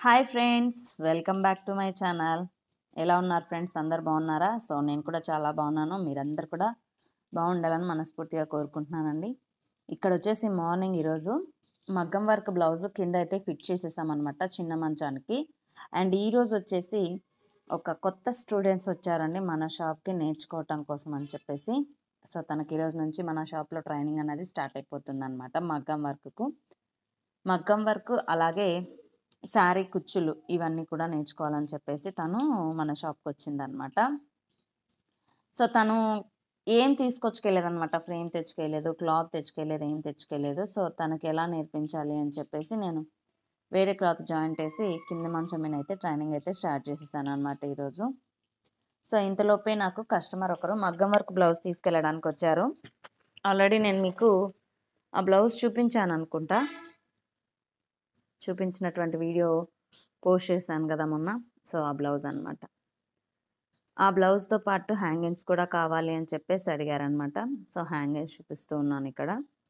hi friends welcome back to my channel ఎలా ఉన్నారు friends అందరు బాగున్నారా సో నేను కూడా చాలా బాగున్నాను మీరందరు కూడా బాగుండాలని మనస్ఫూర్తిగా కోరుకుంటున్నానండి ఇక్కడ వచ్చేసి మార్నింగ్ ఈరోజు మగ్గం వర్క్ బ్లౌజ్ కింద అయితే ఫిట్ చేసేసామన్నమాట చిన్న మంచానికి అండ్ ఈరోజు వచ్చేసి ఒక కొత్త స్టూడెంట్స్ వచ్చారండి మన షాప్కి నేర్చుకోవటం కోసం అని చెప్పేసి సో తనకి ఈరోజు నుంచి మన షాప్లో ట్రైనింగ్ అనేది స్టార్ట్ అయిపోతుంది అనమాట మగ్గం వర్క్కు మగ్గం వర్క్ అలాగే శారీ కుచ్చులు ఇవన్నీ కూడా నేర్చుకోవాలని చెప్పేసి తను మన షాప్కి వచ్చిందనమాట సో తను ఏం తీసుకొచ్చుకెళ్ళేదనమాట ఫ్రేమ్ తెచ్చుకెళ్ళలేదు క్లాత్ తెచ్చుకెళ్ళలేదు ఏం తెచ్చుకెళ్ళలేదు సో తనకి ఎలా నేర్పించాలి అని చెప్పేసి నేను వేరే క్లాత్ జాయింట్ వేసి కింద మంచం మీద అయితే ట్రైనింగ్ అయితే స్టార్ట్ చేసేసాను అనమాట ఈరోజు సో ఇంతలోపే నాకు కస్టమర్ ఒకరు మగ్గం వర్క్ బ్లౌజ్ తీసుకెళ్ళడానికి వచ్చారు ఆల్రెడీ నేను మీకు ఆ బ్లౌజ్ చూపించాను అనుకుంటా చూపించినటువంటి వీడియో పోస్ట్ చేశాను కదా మొన్న సో ఆ బ్లౌజ్ అనమాట ఆ బ్లౌజ్తో పాటు హ్యాంగింగ్స్ కూడా కావాలి అని చెప్పేసి అడిగారనమాట సో హ్యాంగింగ్స్ చూపిస్తూ ఉన్నాను ఇక్కడ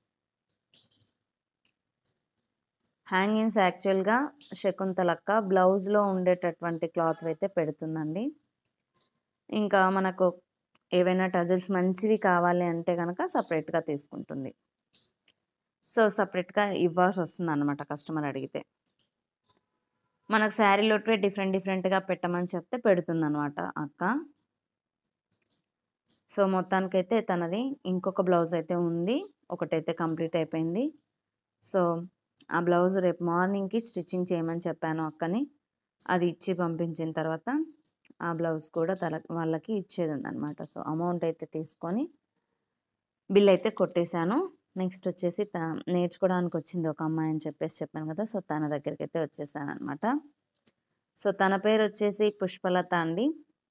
హ్యాంగింగ్స్ యాక్చువల్గా శకుంతలక్క బ్లౌజ్లో ఉండేటటువంటి క్లాత్ అయితే పెడుతుందండి ఇంకా మనకు ఏవైనా టజిల్స్ మంచివి కావాలి అంటే కనుక సపరేట్గా తీసుకుంటుంది సో సపరేట్గా ఇవ్వాల్సి వస్తుంది అనమాట కస్టమర్ అడిగితే మనకు శారీలోటివే డిఫరెంట్ డిఫరెంట్గా పెట్టమని చెప్తే పెడుతుంది అనమాట అక్క సో మొత్తానికైతే తనది ఇంకొక బ్లౌజ్ అయితే ఉంది ఒకటైతే కంప్లీట్ అయిపోయింది సో ఆ బ్లౌజ్ రేపు మార్నింగ్కి స్టిచ్చింగ్ చేయమని చెప్పాను అక్కని అది ఇచ్చి పంపించిన తర్వాత ఆ బ్లౌజ్ కూడా తల వాళ్ళకి ఇచ్చేది ఉందన్నమాట సో అమౌంట్ అయితే తీసుకొని బిల్ అయితే కొట్టేశాను నెక్స్ట్ వచ్చేసి త నేర్చుకోవడానికి వచ్చింది ఒక అమ్మాయి అని చెప్పేసి చెప్పాను కదా సో తన దగ్గరికి అయితే వచ్చేసాను అనమాట సో తన పేరు వచ్చేసి పుష్పలత అండి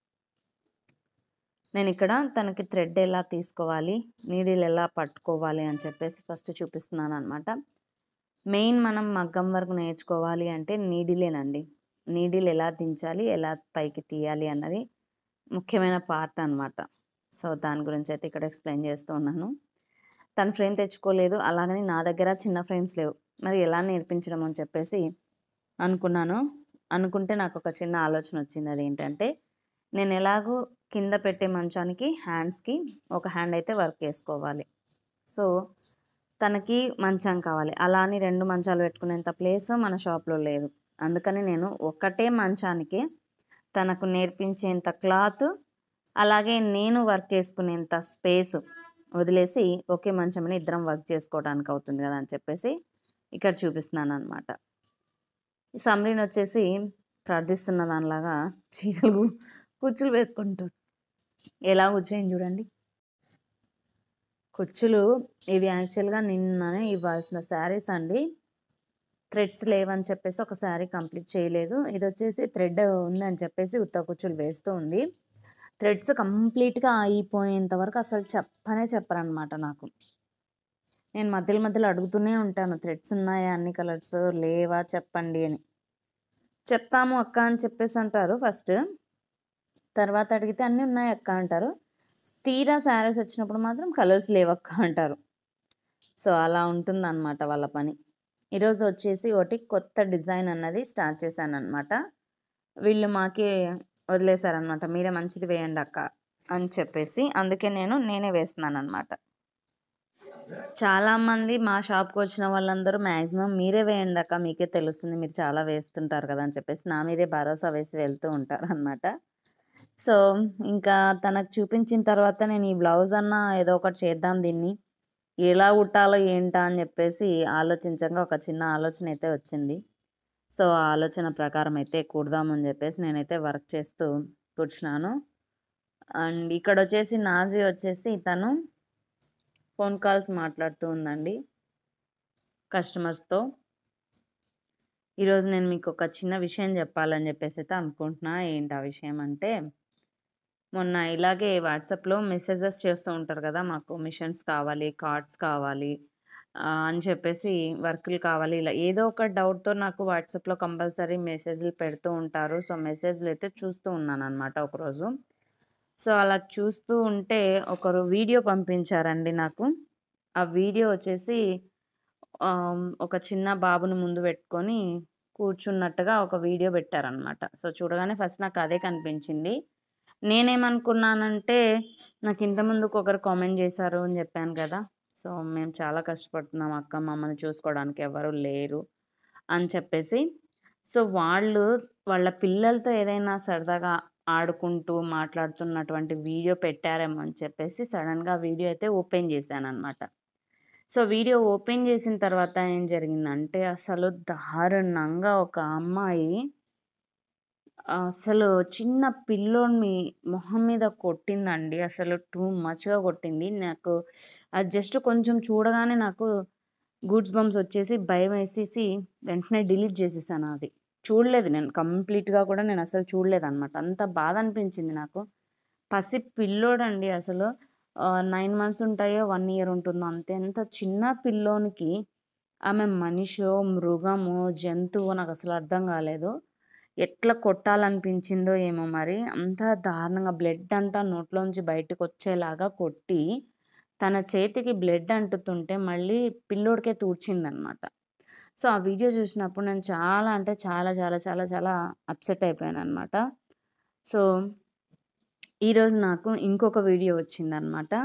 నేను ఇక్కడ తనకి థ్రెడ్ ఎలా తీసుకోవాలి నీడిల్ ఎలా పట్టుకోవాలి అని చెప్పేసి ఫస్ట్ చూపిస్తున్నాను అనమాట మెయిన్ మనం మగ్గం వరకు నేర్చుకోవాలి అంటే నీడిలేనండి నీడిల్ ఎలా దించాలి ఎలా పైకి తీయాలి అన్నది ముఖ్యమైన పార్ట్ అనమాట సో దాని గురించి అయితే ఇక్కడ ఎక్స్ప్లెయిన్ చేస్తూ ఉన్నాను తను ఫ్రేమ్ తెచ్చుకోలేదు అలాగని నా దగ్గర చిన్న ఫ్రేమ్స్ లేవు మరి ఎలా నేర్పించడం అని చెప్పేసి అనుకున్నాను అనుకుంటే నాకు ఒక చిన్న ఆలోచన వచ్చింది అదేంటంటే నేను ఎలాగో కింద పెట్టే మంచానికి హ్యాండ్స్కి ఒక హ్యాండ్ అయితే వర్క్ చేసుకోవాలి సో తనకి మంచం కావాలి అలా అని రెండు మంచాలు పెట్టుకునేంత ప్లేస్ మన షాప్లో లేదు అందుకని నేను ఒకటే మంచానికి తనకు నేర్పించేంత క్లాత్ అలాగే నేను వర్క్ చేసుకునేంత స్పేస్ వదిలేసి ఒకే మంచం మీద ఇద్దరం వర్క్ చేసుకోవడానికి అవుతుంది కదా అని చెప్పేసి ఇక్కడ చూపిస్తున్నాను అనమాట సమ్రీన్ వచ్చేసి ప్రార్థిస్తున్న దానిలాగా చీరలు కుచ్చులు వేసుకుంటూ ఎలా కూర్చోయింది చూడండి కుచ్చులు ఇవి యాక్చువల్గా నిన్ననే ఇవ్వాల్సిన శారీస్ అండి థ్రెడ్స్ లేవని చెప్పేసి ఒక శారీ కంప్లీట్ చేయలేదు ఇది వచ్చేసి థ్రెడ్ ఉందని చెప్పేసి ఉత్త కుచ్చులు వేస్తూ ఉంది థ్రెడ్స్ కంప్లీట్గా అయిపోయేంత వరకు అసలు చెప్పనే చెప్పరనమాట నాకు నేను మధ్యలో మధ్యలో అడుగుతూనే ఉంటాను థ్రెడ్స్ ఉన్నాయా అన్ని కలర్స్ లేవా చెప్పండి అని చెప్తాము అక్క అని చెప్పేసి అంటారు ఫస్ట్ తర్వాత అడిగితే అన్నీ ఉన్నాయి అక్క అంటారు తీరా శారీస్ వచ్చినప్పుడు మాత్రం కలర్స్ లేవక్క అంటారు సో అలా ఉంటుంది అనమాట వాళ్ళ పని ఈరోజు వచ్చేసి ఒకటి కొత్త డిజైన్ అన్నది స్టార్ట్ చేశాను అనమాట వీళ్ళు మాకే వదిలేశారనమాట మీరే మంచిది వేయండి అక్క అని చెప్పేసి అందుకే నేను నేనే వేస్తున్నాను అనమాట చాలామంది మా షాప్కి వచ్చిన వాళ్ళందరూ మ్యాక్సిమం మీరే వేయండి అక్క మీకే తెలుస్తుంది మీరు చాలా వేస్తుంటారు కదా అని చెప్పేసి నా మీదే భరోసా వేసి వెళ్తూ ఉంటారు అనమాట సో ఇంకా తనకు చూపించిన తర్వాత నేను ఈ బ్లౌజ్ అన్న ఏదో ఒకటి చేద్దాం దీన్ని ఎలా కుట్టాలో ఏంటా అని చెప్పేసి ఆలోచించగా ఒక చిన్న ఆలోచన అయితే వచ్చింది సో ఆ ఆలోచన ప్రకారం అయితే కుడదామని చెప్పేసి నేనైతే వర్క్ చేస్తూ కూర్చున్నాను అండ్ ఇక్కడ వచ్చేసి నాజీ వచ్చేసి తను ఫోన్ కాల్స్ మాట్లాడుతూ ఉందండి కస్టమర్స్తో ఈరోజు నేను మీకు ఒక చిన్న విషయం చెప్పాలని చెప్పేసి అయితే అనుకుంటున్నా ఏంటి ఆ విషయం అంటే మొన్న ఇలాగే వాట్సాప్లో మెసేజెస్ చేస్తూ ఉంటారు కదా మాకు మిషన్స్ కావాలి కార్డ్స్ కావాలి అని చెప్పేసి వర్కులు కావాలి ఇలా ఏదో ఒక డౌట్తో నాకు వాట్సాప్లో కంపల్సరీ మెసేజ్లు పెడుతూ ఉంటారు సో మెసేజ్లు అయితే చూస్తూ ఉన్నాను అనమాట ఒకరోజు సో అలా చూస్తూ ఉంటే ఒకరు వీడియో పంపించారండి నాకు ఆ వీడియో వచ్చేసి ఒక చిన్న బాబుని ముందు పెట్టుకొని కూర్చున్నట్టుగా ఒక వీడియో పెట్టారనమాట సో చూడగానే ఫస్ట్ నాకు అదే కనిపించింది నేనేమనుకున్నానంటే నాకు ఇంత ముందుకు ఒకరు కామెంట్ చేశారు అని చెప్పాను కదా సో మేము చాలా కష్టపడుతున్నాం అక్క మమ్మల్ని చూసుకోవడానికి ఎవరు లేరు అని చెప్పేసి సో వాళ్ళు వాళ్ళ పిల్లలతో ఏదైనా సరదాగా ఆడుకుంటూ మాట్లాడుతున్నటువంటి వీడియో పెట్టారేమో అని చెప్పేసి సడన్గా వీడియో అయితే ఓపెన్ చేశాను అనమాట సో వీడియో ఓపెన్ చేసిన తర్వాత ఏం జరిగిందంటే అసలు దారుణంగా ఒక అమ్మాయి అసలు చిన్న పిల్లోడిని మొహం మీద కొట్టిందండి అసలు టూ మచ్గా కొట్టింది నాకు అది జస్ట్ కొంచెం చూడగానే నాకు గూడ్స్ బంప్స్ వచ్చేసి భయం వేసేసి వెంటనే డిలీట్ చేసేసాను అది చూడలేదు నేను కంప్లీట్గా కూడా నేను అసలు చూడలేదు అనమాట అంత బాధ అనిపించింది నాకు పసి పిల్లోడండి అసలు నైన్ మంత్స్ ఉంటాయో వన్ ఇయర్ ఉంటుందో అంతే ఎంత చిన్న పిల్లోనికి ఆమె మనిషో మృగము జంతువు నాకు అసలు అర్థం కాలేదు ఎట్లా కొట్టాలనిపించిందో ఏమో మరి అంత దారుణంగా బ్లడ్ అంతా నోట్లోంచి బయటకు వచ్చేలాగా కొట్టి తన చేతికి బ్లడ్ అంటుతుంటే మళ్ళీ పిల్లోడికే తూడ్చిందనమాట సో ఆ వీడియో చూసినప్పుడు నేను చాలా అంటే చాలా చాలా చాలా చాలా అప్సెట్ అయిపోయాను అనమాట సో ఈరోజు నాకు ఇంకొక వీడియో వచ్చిందనమాట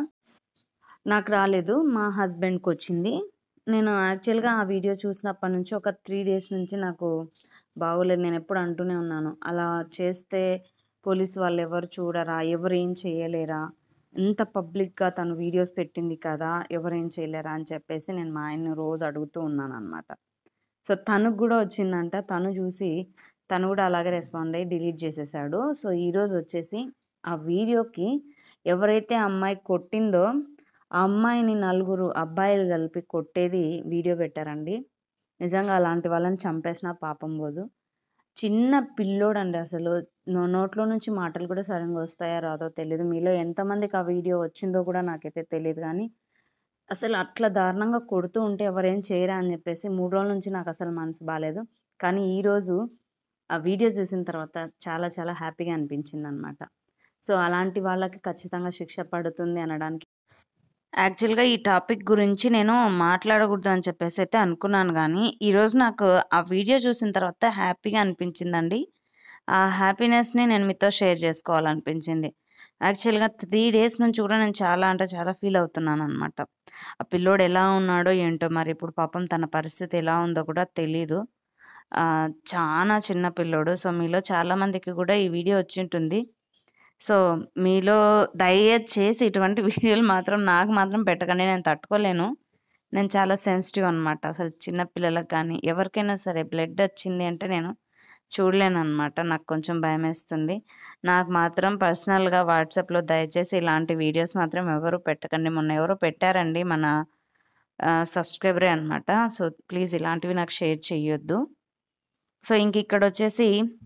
నాకు రాలేదు మా హస్బెండ్కి వచ్చింది నేను యాక్చువల్గా ఆ వీడియో చూసినప్పటి నుంచి ఒక త్రీ డేస్ నుంచి నాకు బాగోలేదు నేను ఎప్పుడు అంటూనే ఉన్నాను అలా చేస్తే పోలీస్ వాళ్ళు ఎవరు చూడరా ఎవరు ఏం చేయలేరా ఎంత పబ్లిక్గా తను వీడియోస్ పెట్టింది కదా ఎవరు ఏం చేయలేరా అని చెప్పేసి నేను మా ఆయన్ని రోజు అడుగుతూ ఉన్నాను అనమాట సో తనకు కూడా వచ్చిందంట తను చూసి తను కూడా అలాగే రెస్పాండ్ అయ్యి డిలీట్ చేసేసాడు సో ఈరోజు వచ్చేసి ఆ వీడియోకి ఎవరైతే అమ్మాయి కొట్టిందో ఆ అమ్మాయిని నలుగురు అబ్బాయిలు కలిపి కొట్టేది వీడియో పెట్టారండి నిజంగా అలాంటి వాళ్ళని చంపేసిన పాపం పోదు చిన్న పిల్లోడండి అసలు నో నోట్లో నుంచి మాటలు కూడా సరిగ్గా వస్తాయో రాదో తెలియదు మీలో ఎంతమందికి ఆ వీడియో వచ్చిందో కూడా నాకైతే తెలియదు కానీ అసలు అట్లా దారుణంగా కొడుతూ ఉంటే ఎవరేం చేయరా అని చెప్పేసి మూడు రోజుల నుంచి నాకు అసలు మనసు బాగాలేదు కానీ ఈరోజు ఆ వీడియో చూసిన తర్వాత చాలా చాలా హ్యాపీగా అనిపించింది అనమాట సో అలాంటి వాళ్ళకి ఖచ్చితంగా శిక్ష పడుతుంది అనడానికి యాక్చువల్గా ఈ టాపిక్ గురించి నేను మాట్లాడకూడదు అని చెప్పేసి అయితే అనుకున్నాను కానీ ఈరోజు నాకు ఆ వీడియో చూసిన తర్వాత హ్యాపీగా అనిపించిందండి ఆ హ్యాపీనెస్ని నేను మీతో షేర్ చేసుకోవాలనిపించింది యాక్చువల్గా త్రీ డేస్ నుంచి కూడా నేను చాలా అంటే చాలా ఫీల్ అవుతున్నాను అనమాట ఆ పిల్లోడు ఎలా ఉన్నాడో ఏంటో మరి ఇప్పుడు పాపం తన పరిస్థితి ఎలా ఉందో కూడా తెలీదు ఆ, చాలా చిన్న పిల్లోడు సో మీలో చాలా మందికి కూడా ఈ వీడియో వచ్చి ఉంటుంది సో మీలో దయచేసి ఇటువంటి వీడియోలు మాత్రం నాకు మాత్రం పెట్టకండి నేను తట్టుకోలేను నేను చాలా సెన్సిటివ్ అనమాట అసలు చిన్న పిల్లలకు కానీ ఎవరికైనా సరే బ్లడ్ వచ్చింది అంటే నేను చూడలేను అనమాట నాకు కొంచెం భయం వేస్తుంది నాకు మాత్రం పర్సనల్గా వాట్సాప్లో దయచేసి ఇలాంటి వీడియోస్ మాత్రం ఎవరు పెట్టకండి మొన్న ఎవరో పెట్టారండి మన సబ్స్క్రైబరే అనమాట సో ప్లీజ్ ఇలాంటివి నాకు షేర్ చేయొద్దు సో ఇంక ఇక్కడ వచ్చేసి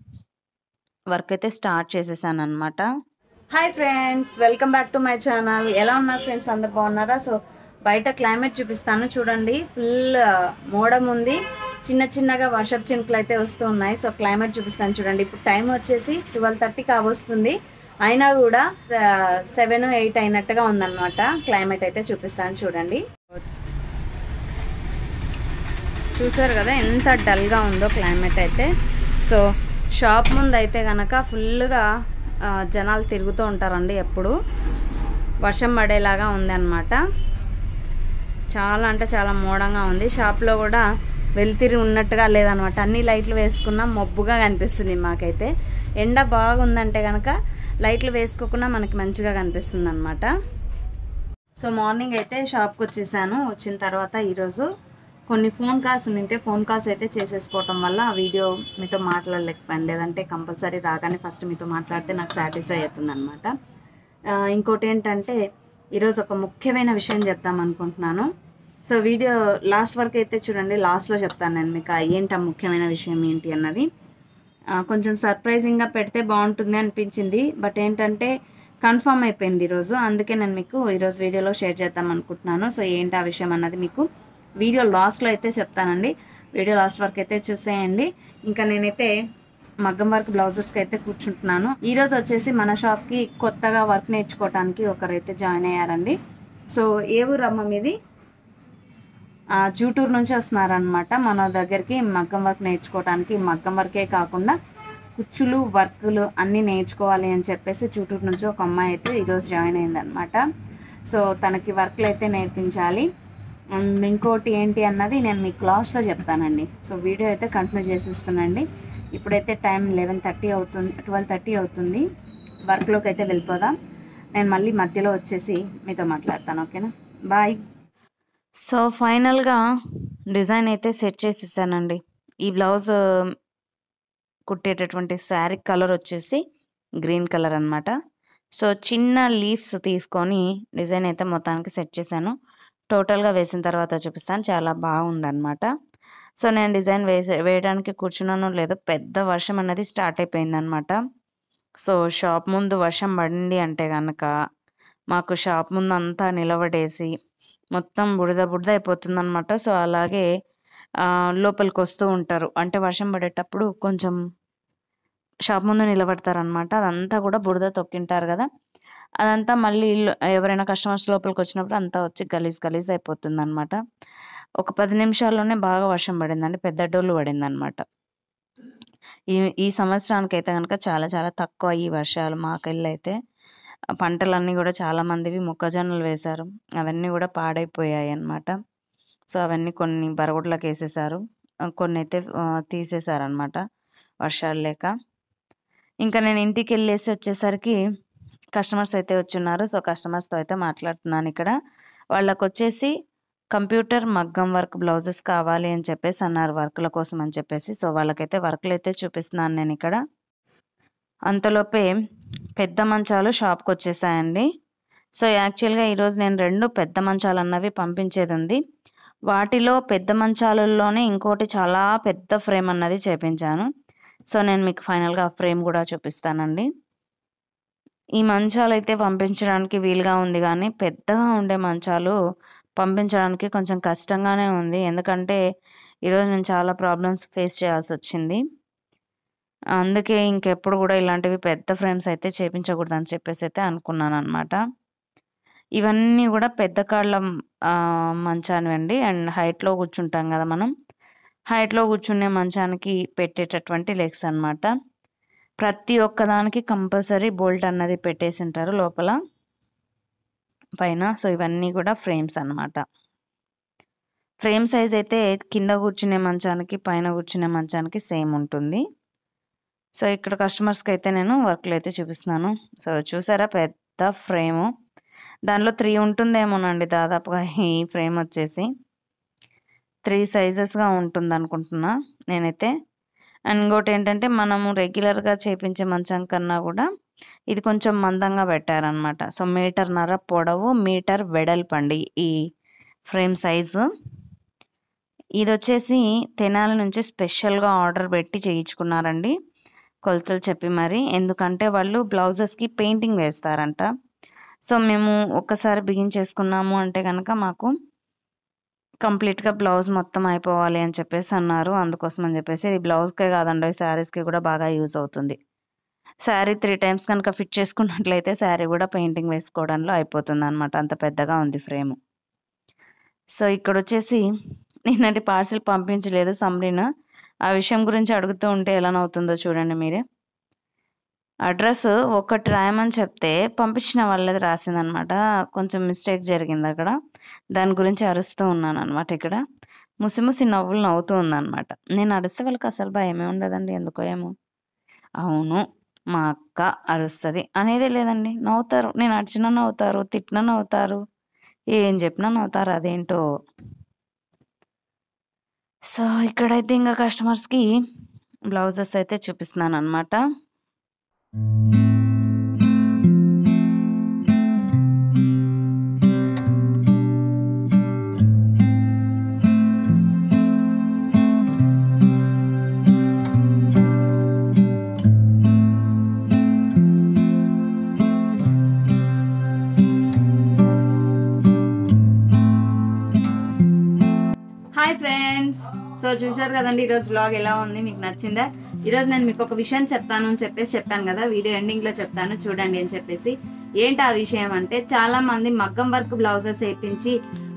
వర్క్ అయితే స్టార్ట్ చేసేసాను అనమాట hi friends welcome back to my channel ఎలా ఉన్నారు ఫ్రెండ్స్ అందరు బాగున్నారా సో బయట క్లైమేట్ చూపిస్తాను చూడండి ఫుల్ మోడం ఉంది చిన్న చిన్నగా వర్షపు చినుకులు అయితే వస్తూ ఉన్నాయి సో క్లైమేట్ చూపిస్తాను చూడండి ఇప్పుడు టైం వచ్చేసి ట్వెల్వ్ థర్టీ కావస్తుంది అయినా కూడా సెవెన్ ఎయిట్ అయినట్టుగా ఉందన్నమాట క్లైమేట్ అయితే చూపిస్తాను చూడండి చూసారు కదా ఎంత డల్గా ఉందో క్లైమేట్ అయితే సో షాప్ ముందు అయితే కనుక ఫుల్గా ఆ, జనాలు తిరుగుతూ ఉంటారండి ఎప్పుడు వర్షం పడేలాగా ఉంది అనమాట చాలా అంటే చాలా మోడంగా ఉంది షాప్లో కూడా వెలుతిరి ఉన్నట్టుగా లేదనమాట అన్ని లైట్లు వేసుకున్నా మబ్బుగా కనిపిస్తుంది మాకైతే ఎండ బాగుందంటే కనుక లైట్లు వేసుకోకుండా మనకి మంచిగా కనిపిస్తుంది అనమాట సో మార్నింగ్ అయితే షాప్కి వచ్చేసాను వచ్చిన తర్వాత ఈరోజు కొన్ని ఫోన్ కాల్స్ ఉంటే ఫోన్ కాల్స్ అయితే చేసేసుకోవటం వల్ల ఆ వీడియో మీతో మాట్లాడలేకపోయాను లేదంటే కంపల్సరీ రాగానే ఫస్ట్ మీతో మాట్లాడితే నాకు సాటిస్ఫై అవుతుంది అనమాట ఇంకోటి ఏంటంటే ఈరోజు ఒక ముఖ్యమైన విషయం చెప్దాం అనుకుంటున్నాను సో వీడియో లాస్ట్ వరకు అయితే చూడండి లాస్ట్లో చెప్తాను నేను మీకు ఆ ఏంటి ఆ ముఖ్యమైన విషయం ఏంటి అన్నది ఆ, కొంచెం సర్ప్రైజింగ్గా పెడితే బాగుంటుంది అనిపించింది బట్ ఏంటంటే కన్ఫర్మ్ అయిపోయింది ఈరోజు అందుకే నేను మీకు ఈరోజు వీడియోలో షేర్ చేద్దాం అనుకుంటున్నాను సో ఏంటి ఆ విషయం అన్నది మీకు వీడియో లాస్ట్లో అయితే చెప్తానండి వీడియో లాస్ట్ వరకు అయితే చూసేయండి ఇంకా నేనైతే మగ్గం వర్క్ బ్లౌజెస్కి అయితే కూర్చుంటున్నాను ఈ రోజు వచ్చేసి మన షాప్కి కొత్తగా వర్క్ నేర్చుకోవడానికి ఒకరైతే జాయిన్ అయ్యారండి సో ఏ ఊరు అమ్మ మీది ఆ, జూటూరు నుంచి వస్తున్నారనమాట మన దగ్గరికి మగ్గం వర్క్ నేర్చుకోవడానికి మగ్గం వర్కే కాకుండా కుచ్చులు వర్కులు అన్నీ నేర్చుకోవాలి అని చెప్పేసి జూటూరు నుంచి ఒక అమ్మాయి అయితే ఈరోజు జాయిన్ అయిందనమాట సో తనకి వర్క్లు అయితే నేర్పించాలి అండ్ ఇంకోటి ఏంటి అన్నది నేను మీకు లాస్ట్లో చెప్తానండి సో వీడియో అయితే కంటిన్యూ చేసేస్తానండి ఇప్పుడైతే టైం లెవెన్ థర్టీ అవుతుంది ట్వెల్వ్ థర్టీ అవుతుంది వర్క్లోకి అయితే వెళ్ళిపోదాం నేను మళ్ళీ మధ్యలో వచ్చేసి మీతో మాట్లాడతాను ఓకేనా బాయ్ సో ఫైనల్గా డిజైన్ అయితే సెట్ చేసేసానండి ఈ బ్లౌజ్ కుట్టేటటువంటి శారీ కలర్ వచ్చేసి గ్రీన్ కలర్ అన్నమాట సో చిన్న లీవ్స్ తీసుకొని డిజైన్ అయితే మొత్తానికి సెట్ చేశాను టోటల్గా వేసిన తర్వాత చూపిస్తాను చాలా బాగుందన్నమాట సో నేను డిజైన్ వేసే వేయడానికి కూర్చున్నానో లేదో పెద్ద వర్షం అనేది స్టార్ట్ అయిపోయిందనమాట సో షాప్ ముందు వర్షం పడింది అంటే కనుక మాకు షాప్ ముందు అంతా నిలబడేసి మొత్తం బురద బురద అయిపోతుంది అనమాట సో అలాగే ఆ, లోపలికి వస్తూ ఉంటారు అంటే వర్షం పడేటప్పుడు కొంచెం షాప్ ముందు నిలబడతారనమాట అదంతా కూడా బురద తొక్కింటారు కదా అదంతా మళ్ళీ ఇల్లు- ఎవరైనా కస్టమర్స్ లోపలికి వచ్చినప్పుడు అంతా వచ్చి గలీజ్ గలీజ్ అయిపోతుంది అనమాట ఒక పది నిమిషాల్లోనే బాగా వర్షం పడిందండి పెద్ద డోలు పడింది అనమాట ఈ ఈ సంవత్సరానికి అయితే కనుక చాలా చాలా తక్కువ ఈ వర్షాలు మాకెళ్ళి అయితే ఆ పంటలన్నీ కూడా చాలా మందివి మొక్కజొన్నలు వేశారు అవన్నీ కూడా పాడైపోయాయి అన్నమాట సో అవన్నీ కొన్ని బరగొడ్లకు వేసేసారు ఆ, కొన్ని అయితే ఆ, తీసేశారనమాట వర్షాలు లేక ఇంకా నేను ఇంటికి వెళ్ళేసి వచ్చేసరికి కస్టమర్స్ అయితే వచ్చున్నారు సో కస్టమర్స్తో అయితే మాట్లాడుతున్నాను ఇక్కడ వాళ్ళకి వచ్చేసి కంప్యూటర్ మగ్గం వర్క్ బ్లౌజెస్ కావాలి అని చెప్పేసి అన్నారు వర్క్ల కోసం అని చెప్పేసి సో వాళ్ళకైతే వర్క్లు అయితే చూపిస్తున్నాను నేను ఇక్కడ అంతలోపే పెద్ద మంచాలు షాప్కి వచ్చేసాయండి సో యాక్చువల్గా ఈరోజు నేను రెండు పెద్ద మంచాలు అన్నవి పంపించేది ఉంది వాటిలో పెద్ద మంచాలలోనే ఇంకోటి చాలా పెద్ద ఫ్రేమ్ అన్నది చేపించాను సో నేను మీకు ఫైనల్గా ఆ ఫ్రేమ్ కూడా చూపిస్తానండి ఈ మంచాలు అయితే పంపించడానికి వీలుగా ఉంది కానీ పెద్దగా ఉండే మంచాలు పంపించడానికి కొంచెం కష్టంగానే ఉంది ఎందుకంటే ఈరోజు నేను చాలా ప్రాబ్లమ్స్ ఫేస్ చేయాల్సి వచ్చింది అందుకే ఇంకెప్పుడు కూడా ఇలాంటివి పెద్ద ఫ్రేమ్స్ అయితే చేపించకూడదు అని చెప్పేసి అయితే అనుకున్నాను అనమాట ఇవన్నీ కూడా పెద్ద కాళ్ళ మంచానివండి అండ్ హైట్లో కూర్చుంటాం కదా మనం హైట్లో కూర్చునే మంచానికి పెట్టేటటువంటి లెగ్స్ అన్నమాట ప్రతి ఒక్కదానికి కంపల్సరీ బోల్ట్ అన్నది పెట్టేసి ఉంటారు లోపల పైన సో ఇవన్నీ కూడా ఫ్రేమ్స్ అన్నమాట ఫ్రేమ్ సైజ్ అయితే కింద కూర్చునే మంచానికి పైన కూర్చునే మంచానికి సేమ్ ఉంటుంది సో ఇక్కడ కస్టమర్స్కి అయితే నేను వర్క్లు అయితే చూపిస్తున్నాను సో చూసారా పెద్ద ఫ్రేము దానిలో త్రీ ఉంటుందేమోనండి దాదాపుగా ఈ ఫ్రేమ్ వచ్చేసి త్రీ సైజెస్గా ఉంటుంది అనుకుంటున్నా నేనైతే అండ్ ఇంకోటి ఏంటంటే మనము రెగ్యులర్గా చేపించే మంచం కన్నా కూడా ఇది కొంచెం మందంగా పెట్టారనమాట సో మీటర్న్నర పొడవు మీటర్ వెడల్పండి ఈ ఫ్రేమ్ సైజు ఇది వచ్చేసి తెనాలి నుంచి స్పెషల్గా ఆర్డర్ పెట్టి చేయించుకున్నారండి కొలతలు చెప్పి మరి ఎందుకంటే వాళ్ళు బ్లౌజెస్కి పెయింటింగ్ వేస్తారంట సో మేము ఒక్కసారి బిగించేసుకున్నాము అంటే కనుక మాకు కంప్లీట్గా బ్లౌజ్ మొత్తం అయిపోవాలి అని చెప్పేసి అన్నారు అందుకోసం అని చెప్పేసి ఇది బ్లౌజ్కే కాదండి శారీస్కి కూడా బాగా యూజ్ అవుతుంది శారీ త్రీ టైమ్స్ కనుక ఫిట్ చేసుకున్నట్లయితే శారీ కూడా పెయింటింగ్ వేసుకోవడంలో అయిపోతుంది అనమాట అంత పెద్దగా ఉంది ఫ్రేమ్ సో ఇక్కడ వచ్చేసి నిన్నటి పార్సిల్ పంపించలేదు సమ్రీన్ ఆ విషయం గురించి అడుగుతూ ఉంటే ఎలా అవుతుందో చూడండి మీరే అడ్రస్ ఒకటి రాయమని చెప్తే పంపించిన వాళ్ళది రాసిందనమాట కొంచెం మిస్టేక్ జరిగింది అక్కడ దాని గురించి అరుస్తూ ఉన్నాను అనమాట ఇక్కడ ముసి ముసి నవ్వులు నవ్వుతూ ఉందన్నమాట నేను అరిస్తే వాళ్ళకి అసలు భయమే ఉండదండి ఎందుకో ఏమో అవును మా అక్క అరుస్తుంది అనేదే లేదండి నవ్వుతారు నేను అడిచినా నవ్వుతారు తిట్టినా నవ్వుతారు ఏం చెప్పినా నవ్వుతారు అదేంటో సో ఇక్కడైతే ఇంకా కస్టమర్స్కి బ్లౌజెస్ అయితే చూపిస్తున్నాను అనమాట హాయ్ ఫ్రెండ్స్ సో చూశారు కదండి ఈరోజు వ్లాగ్ ఎలా ఉంది మీకు నచ్చిందా ఈరోజు నేను మీకు ఒక విషయం చెప్తాను అని చెప్పేసి చెప్పాను కదా వీడియో ఎండింగ్లో చెప్తాను చూడండి అని చెప్పేసి ఏంటి ఆ విషయం అంటే చాలా మంది మగ్గం వర్క్ బ్లౌజెస్ వేయించి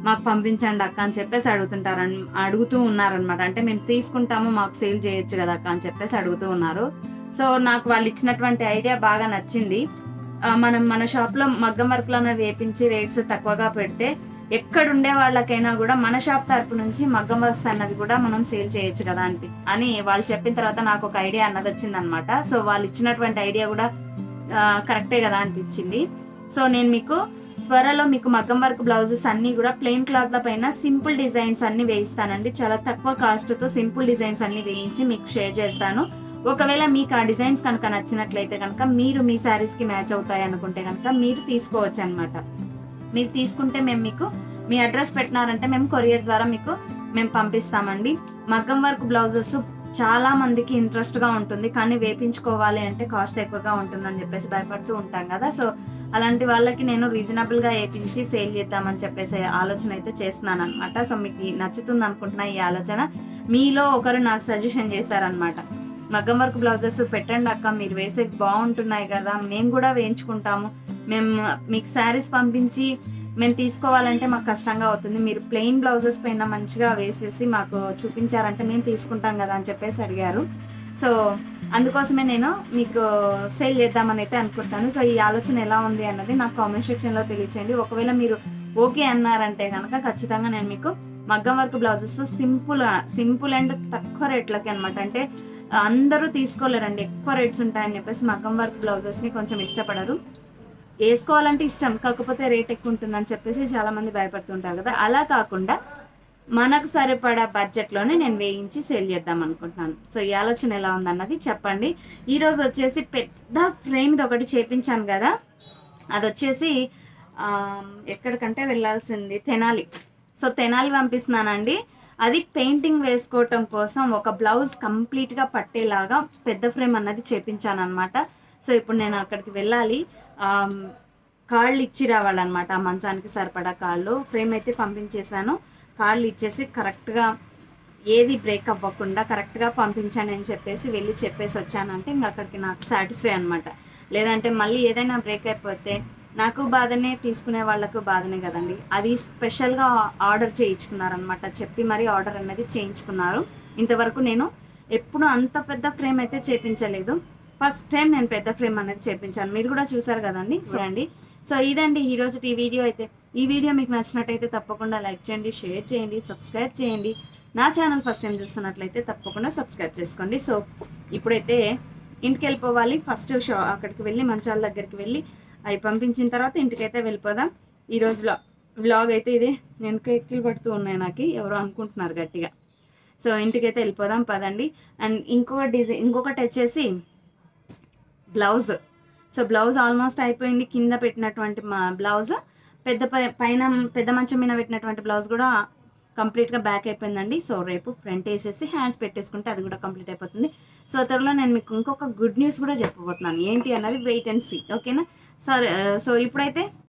మాకు పంపించండి అక్క అని చెప్పేసి అడుగుతుంటారు అడుగుతూ ఉన్నారనమాట అంటే మేము తీసుకుంటాము మాకు సేల్ చేయొచ్చు కదా అక్క అని చెప్పేసి అడుగుతూ ఉన్నారు సో నాకు వాళ్ళు ఇచ్చినటువంటి ఐడియా బాగా నచ్చింది ఆ, మనం మన షాప్లో మగ్గం వర్క్లు అనేవి వేపించి రేట్స్ తక్కువగా పెడితే ఎక్కడ ఉండే వాళ్ళకైనా కూడా మన షాప్ తరపు నుంచి మగ్గం వర్క్స్ అన్నవి కూడా మనం సేల్ చేయొచ్చు కదా అని అని వాళ్ళు చెప్పిన తర్వాత నాకు ఒక ఐడియా అన్నది వచ్చింది అనమాట సో వాళ్ళు ఇచ్చినటువంటి ఐడియా కూడా ఆ, కరెక్టే కదా అనిపించింది సో నేను మీకు త్వరలో మీకు మగ్గం వర్క్ బ్లౌజెస్ అన్ని కూడా ప్లెయిన్ క్లాత్ల పైన సింపుల్ డిజైన్స్ అన్ని వేయిస్తానండి చాలా తక్కువ కాస్ట్తో సింపుల్ డిజైన్స్ అన్ని వేయించి మీకు షేర్ చేస్తాను ఒకవేళ మీకు ఆ డిజైన్స్ కనుక నచ్చినట్లయితే కనుక మీరు మీ శారీస్కి మ్యాచ్ అవుతాయి అనుకుంటే కనుక మీరు తీసుకోవచ్చు అనమాట మీరు తీసుకుంటే మేము మీకు మీ అడ్రస్ పెట్టినారంటే మేము కొరియర్ ద్వారా మీకు మేము పంపిస్తామండి మగ్గం వర్క్ బ్లౌజెస్ చాలా మందికి ఇంట్రెస్ట్గా ఉంటుంది కానీ వేపించుకోవాలి అంటే కాస్ట్ ఎక్కువగా ఉంటుందని చెప్పేసి భయపడుతూ ఉంటాం కదా సో అలాంటి వాళ్ళకి నేను రీజనబుల్గా వేపించి సేల్ చేద్దామని చెప్పేసి ఆలోచన అయితే చేస్తున్నాను అనమాట సో మీకు నచ్చుతుంది అనుకుంటున్నా ఈ ఆలోచన మీలో ఒకరు నాకు సజెషన్ చేశారనమాట మగ్గం వర్క్ బ్లౌజెస్ పెట్టండి అక్క మీరు వేసే బాగుంటున్నాయి కదా మేము కూడా వేయించుకుంటాము మేము మీకు శారీస్ పంపించి మేము తీసుకోవాలంటే మాకు కష్టంగా అవుతుంది మీరు ప్లెయిన్ బ్లౌజెస్ పైన మంచిగా వేసేసి మాకు చూపించారంటే మేము తీసుకుంటాం కదా అని చెప్పేసి అడిగారు సో అందుకోసమే నేను మీకు సేల్ చేద్దామని అయితే అనుకుంటాను సో ఈ ఆలోచన ఎలా ఉంది అన్నది నాకు కామెంట్ సెక్షన్లో తెలియచేయండి ఒకవేళ మీరు ఓకే అన్నారంటే కనుక ఖచ్చితంగా నేను మీకు మగ్గం work blouses simple simple and తక్కువ రేట్లకి అనమాట అంటే అందరూ తీసుకోలేరండి ఎక్కువ రేట్స్ ఉంటాయని చెప్పేసి మగ్గం వర్క్ బ్లౌజెస్ని కొంచెం ఇష్టపడరు వేసుకోవాలంటే ఇష్టం కాకపోతే రేట్ ఎక్కువ ఉంటుందని చెప్పేసి చాలా మంది భయపడుతుంటారు కదా అలా కాకుండా మనకు సరిపడా బడ్జెట్లోనే నేను వేయించి సేల్ చేద్దాం అనుకుంటున్నాను సో ఈ ఆలోచన ఎలా ఉందన్నది చెప్పండి ఈరోజు వచ్చేసి పెద్ద ఫ్రేమ్ది ఒకటి చేపించాను కదా అది వచ్చేసి ఆ, ఎక్కడికంటే వెళ్ళాల్సింది తెనాలి సో తెనాలి పంపిస్తున్నానండి అది పెయింటింగ్ వేసుకోవటం కోసం ఒక బ్లౌజ్ కంప్లీట్గా పట్టేలాగా పెద్ద ఫ్రేమ్ అన్నది చేపించాను అనమాట సో ఇప్పుడు నేను అక్కడికి వెళ్ళాలి ఆమ్, కాళ్ళు ఇచ్చి రావాలన్నమాట ఆ మంచానికి సరిపడా కాళ్ళు ఫ్రేమ్ అయితే పంపించేశాను కాళ్ళు ఇచ్చేసి కరెక్ట్గా ఏది బ్రేక్ అవ్వకుండా కరెక్ట్గా పంపించాను అని చెప్పేసి వెళ్ళి చెప్పేసి వచ్చానంటే ఇంకా అక్కడికి నాకు సాటిస్ఫై అనమాట లేదంటే మళ్ళీ ఏదైనా బ్రేక్ అయిపోతే నాకు బాధనే తీసుకునే వాళ్ళకు బాధనే కదండి అది స్పెషల్గా ఆర్డర్ చేయించుకున్నారనమాట చెప్పి మరీ ఆర్డర్ అనేది చేయించుకున్నారు ఇంతవరకు నేను ఎప్పుడు అంత పెద్ద ఫ్రేమ్ అయితే చేపించలేదు ఫస్ట్ టైం నేను పెద్ద ఫ్రేమ్ అనేది చేపించాను మీరు కూడా చూసారు కదండి చూడండి సో ఇదండి ఈ రోజు ఈ వీడియో అయితే ఈ వీడియో మీకు నచ్చినట్టయితే తప్పకుండా లైక్ చేయండి షేర్ చేయండి సబ్స్క్రైబ్ చేయండి నా ఛానల్ ఫస్ట్ టైం చూస్తున్నట్లయితే తప్పకుండా సబ్స్క్రైబ్ చేసుకోండి సో ఇప్పుడైతే ఇంటికి వెళ్ళిపోవాలి ఫస్ట్ షా అక్కడికి వెళ్ళి మంచాల దగ్గరికి వెళ్ళి అవి పంపించిన తర్వాత ఇంటికైతే వెళ్ళిపోదాం ఈ రోజులో వ్లాగ్ అయితే ఇదే నేను ఎక్కిలు పడుతూ ఉన్నాయి నాకు ఎవరో అనుకుంటున్నారు గట్టిగా సో ఇంటికైతే వెళ్ళిపోదాం పదండి అండ్ ఇంకొక డిజైన్ ఇంకొకటి వచ్చేసి బ్లౌజ్ సో బ్లౌజ్ ఆల్మోస్ట్ అయిపోయింది కింద పెట్టినటువంటి మా బ్లౌజ్ పెద్ద పై- పైన పెద్ద మంచం మీద పెట్టినటువంటి బ్లౌజ్ కూడా కంప్లీట్గా బ్యాక్ అయిపోయిందండి సో రేపు ఫ్రంట్ వేసేసి హ్యాండ్స్ పెట్టేసుకుంటే అది కూడా కంప్లీట్ అయిపోతుంది సో త్వరలో నేను మీకు ఇంకొక గుడ్ న్యూస్ కూడా చెప్పబోతున్నాను ఏంటి అన్నది వెయిట్ అండ్ సీ ఓకేనా సరే సో ఇప్పుడైతే